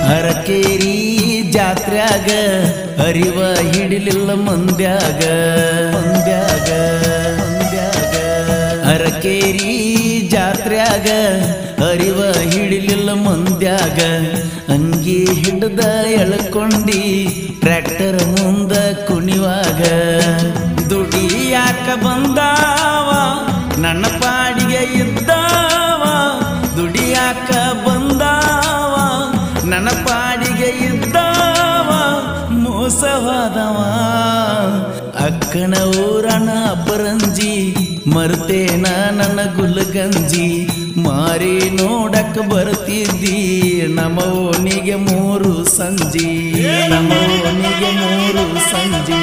ಅರಕೇರಿ ಜಾತ್ರ್ಯಾಗ ಅರಿವ ಹಿಡಿಲಿಲ್ಲ ಮಂದ್ಯಾಗ ಮಂದ್ಯಾಗ ಮಂದ್ಯಾಗ ಅರಕೇರಿ ಜಾತ್ರ್ಯಾಗ ಅರಿವ ಹಿಡಿಲಿಲ್ಲ ಮಂದ್ಯಾಗ ಅಂಗಿ ಹಿಡ್ದ ಎಳ್ಕೊಂಡಿ ಟ್ರ್ಯಾಕ್ಟರ್ ಮುಂದ ಕುಣಿವಾಗ ದುಡಿಯಾಕ ಬಂದಾವ ನನ್ನ ಪಾಡಿಗೆ ಇದ್ದಾವ ದುಡಿಯಾಕ ಬಂದಾವ ನನ್ನ ಪಾಡಿಗೆ ಇದ್ದಾವ ಮೋಸವಾದವ ಅಕ್ಕನ ಊರನ ಅಬ್ಬರಂಜಿ ಮರ್ತೇನ ನನ್ನ ಗುಲ್ಗಂಜಿ ಮಾರಿ ನೋಡಕ್ ಬರ್ತಿದ್ದಿ ನಮ್ಮ ಓಣಿಗೆ ಮೂರು ಸಂಜಿ ನಮ್ಮ ಓಣಿಗೆ ಮೂರು ಸಂಜಿ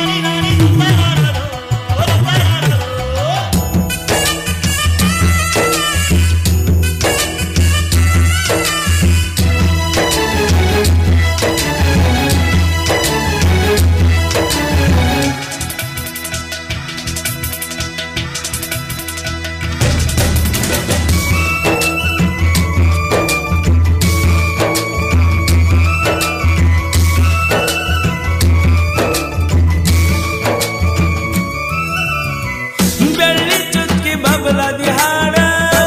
ಬೆಳ್ಳಿ ಚುಕ್ಕಿ ಬಬಲದಿ ಹಾಡ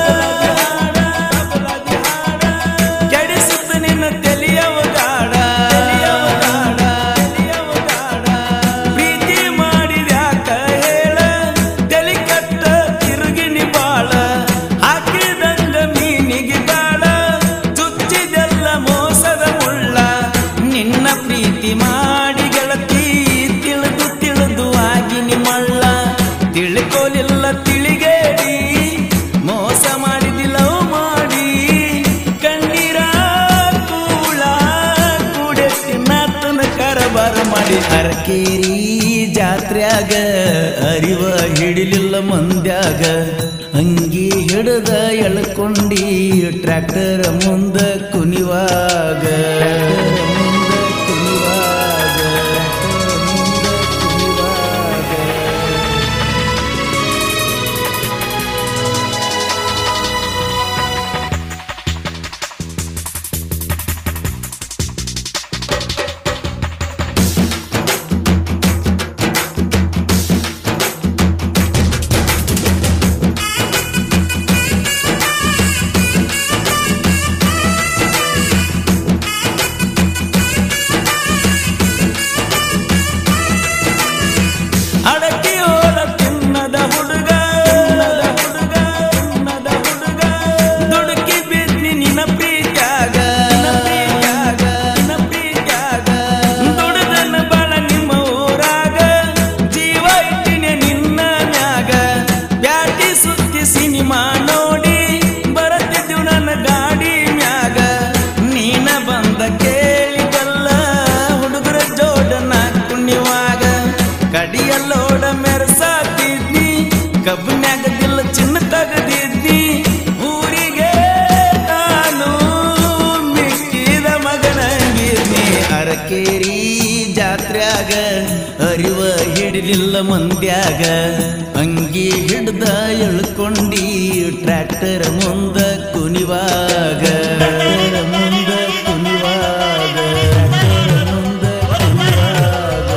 ಕೆಡಿಸುತ್ತ ನಿನ್ನ ತೆಲಿಯವ ಗಾಡ ಪ್ರೀತಿ ಮಾಡಿದ್ಯಾಕ ಹೇಳ ತಲಿ ಕಟ್ಟ ತಿರುಗಿನಿ ಬಾಳ ಹಾಕಿದಂಗ ಮೀನಿಗೆ ಬಾಳ ಚುಚ್ಚಿದೆಲ್ಲ ಮೋಸದ ಮುಳ್ಳ ನಿನ್ನ ಪ್ರೀತಿ ಮಾಡಿ ಗೆಳತಿ ತಿಳಿದು ತಿಳಿದು ಆಗಿನಿ ಮಳ್ಳ ತಿಳ್ಕೊಲಿಲ್ಲ ತಿಳಿಗೇಡಿ ಮೋಸ ಮಾಡಿದಿಲ್ಲ ಮಾಡಿ ಕಣ್ಣೀರ ಕೂಳ ಕೂಡೆತ್ತಿನ ಕರಬಾರ ಮಾಡಿ ಅರಕೇರಿ ಜಾತ್ರ್ಯಾಗ ಅರಿವ ಹಿಡಿಲಿಲ್ಲ ಮಂದ್ಯಾಗ ಅಂಗಿ ಹಿಡ್ದ ಎಳ್ಕೊಂಡಿ ಟ್ರ್ಯಾಕ್ಟರ್ ಮುಂದ ಕುನಿವಾಗ ಮುಂದ ಕುನಿವಾಗ ಮುಂದ ಕುನಿವಾಗ ಅಡಕಿ ಓಲ ತಿನ್ನದ ಹುಡುಗ ಹುಡುಗ ತಿನ್ನದ ಹುಡುಗ ದುಡುಕಿ ಬಿದ್ದಿ ನಿನ್ನ ಪ್ರೀತ್ಯಾಗ ನಿನ್ನ ಪ್ರೀತ್ಯಾಗ ದುಡದನ ಬಾಳ ನಿಮ್ಮ ಊರಾಗ ಜೀವ ಇಟ್ಟಿನ ನಿನ್ನ ಮ್ಯಾಗ ಬ್ಯಾಟಿ ಸುತ್ತಿ ಸಿನಿಮಾ ನೋಡಿ ಬರತ್ತಿದ್ದು ನನ್ನ ಗಾಡಿ ಮ್ಯಾಗ ನೀನ ಬಂದ ಕೇಳಿದಲ್ಲ ಹುಡುಗರ ಜೋಡನ ಕುಣಿವಾಗ ಕಡಿಯಲ್ಲೋಡ ಮೆರೆಸಾತಿದ್ನಿ ಕಬ್ಬಿನ್ಯಾಗ ದಿಲ್ಲ ಚಿನ್ನ ತಗದಿದ್ನಿ ಊರಿಗೆ ನಾನು ಮಿಕ್ಕಿದ ಮಗನಂಗಿದ್ನಿ ಅರಕೇರಿ ಜಾತ್ರ್ಯಾಗ ಅರಿವ ಹಿಡಿಲಿಲ್ಲ ಮಂದ್ಯಾಗ ಅಂಗಿ ಹಿಡ್ದ ಎಳ್ಕೊಂಡಿ ಟ್ರ್ಯಾಕ್ಟರ್ ಮುಂದ ಕುಣಿವಾಗ ಮುಂದ ಕುಣಿವಾಗ ಟ್ರ್ಯಾಕ್ಟರ್ ಮುಂದ ಕುಣಿವಾಗ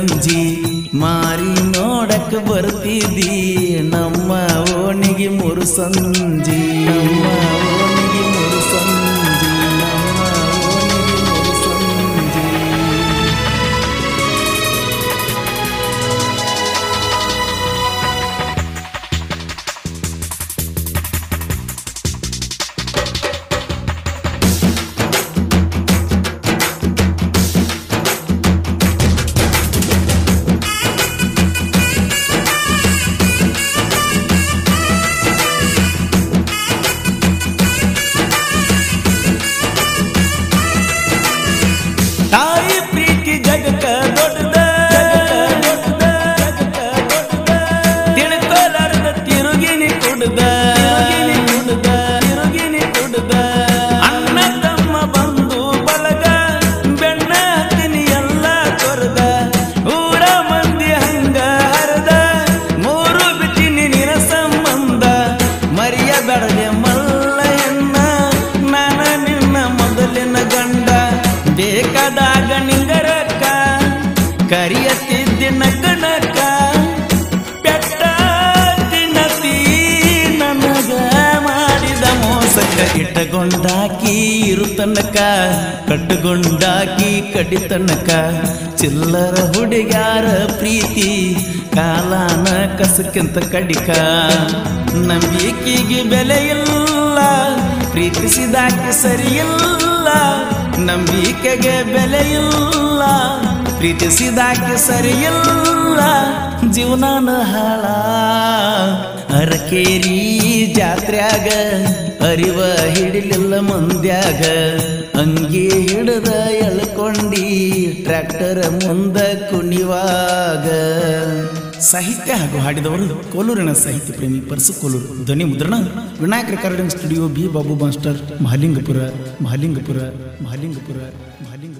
ಗಂಜಿ ಮಾರಿ ನೋಡಕ್ ಬರ್ತಿದ್ದಿ ನಮ್ಮ ಓಣಿಗೆ ಮೂರು ಸಂಜಿ ನಮ್ಮ ಓಣಿಗೆ ಮೂರು ಸಂಜಿ ನಮ್ಮ ಓಣಿಗೆ ಮೂರು ಸಂಜಿ ತಾಯಿ ಪ್ರೀತಿ ಜಗಕ್ಕ ದೊಡ್ಡದ ತಿಳ್ಕೊಲಾರ್ದ ತಿರುಗಿನಿ ಕುಡ್ದ ಕುಡ್ದ ತಿರುಗಿನಿ ಕುಡ್ದ ಅಣ್ಣ ತಮ್ಮ ಬಂದು ಬಳಗ ಬೆಣ್ಣ ಹತ್ತಿನಿ ಎಲ್ಲ ಕೊರದ ಊರ ಮಂದಿ ಹಂಗ ಹರದ ಮೂರು ಬಿಟ್ಟಿನಿ ನಿನ ಸಂಬಂಧ ಮರಿಯ ಬೆಳದೆ ಮಲ್ಲಯ್ಯನ್ನ ನಾನ ನಿನ್ನ ಮೊದಲಿನ ಗಂಡ ಬೇಕಾದಾಗ ನಿಂಗರಕ್ಕ ಕರಿಯತ್ತಿದ್ದಿನ ಗಣಕ ಬೆಟ್ಟ ತಿನ್ನತಿ ನನಗ ಮಾಡಿದ ಮೋಸಕ್ಕ ಇಟ್ಟಗೊಂಡಾಕಿ ಇರು ತನಕ ಕಟ್ಟುಗೊಂಡಾಕಿ ಕಡಿ ತನಕ ಚಿಲ್ಲರ ಹುಡುಗಾರ ಪ್ರೀತಿ ಕಾಲಾನ ಕಸಕ್ಕಿಂತ ಕಡಿಕ ನಂಬಿಕೆಗೆ ಬೆಲೆ ಇಲ್ಲ ಪ್ರೀತಿಸಿದಾಕೆ ಸರಿಯಿಲ್ಲ ನಂಬಿಕೆಗೆ ಬೆಲೆ ಇಲ್ಲ ಪ್ರೀತಿಸಿದಾಕೆ ಸರಿಯಿಲ್ಲ ಜೀವನಾನ ಹಾಳ ಅರಕೇರಿ ಜಾತ್ರ್ಯಾಗ ಅರಿವ ಹಿಡಿಲಿಲ್ಲ ಮಂದ್ಯಾಗ ಅಂಗಿ ಹಿಡಿದ ಎಳ್ಕೊಂಡಿ ಟ್ರ್ಯಾಕ್ಟರ್ ಮುಂದ ಕುಣಿವಾಗ ಸಾಹಿತ್ಯ ಹಾಗೂ ಹಾಡಿದವರು ಕೋಲೂರಿನ ಸಾಹಿತ್ಯ ಪ್ರೇಮಿ ಪರ್ಸು ಕೋಲೂರು ಧ್ವನಿ ಮುದ್ರಣ Vinayaka recording studio B Babu master Mahalingapura Mahalingapura Mahalingapura Mahalinga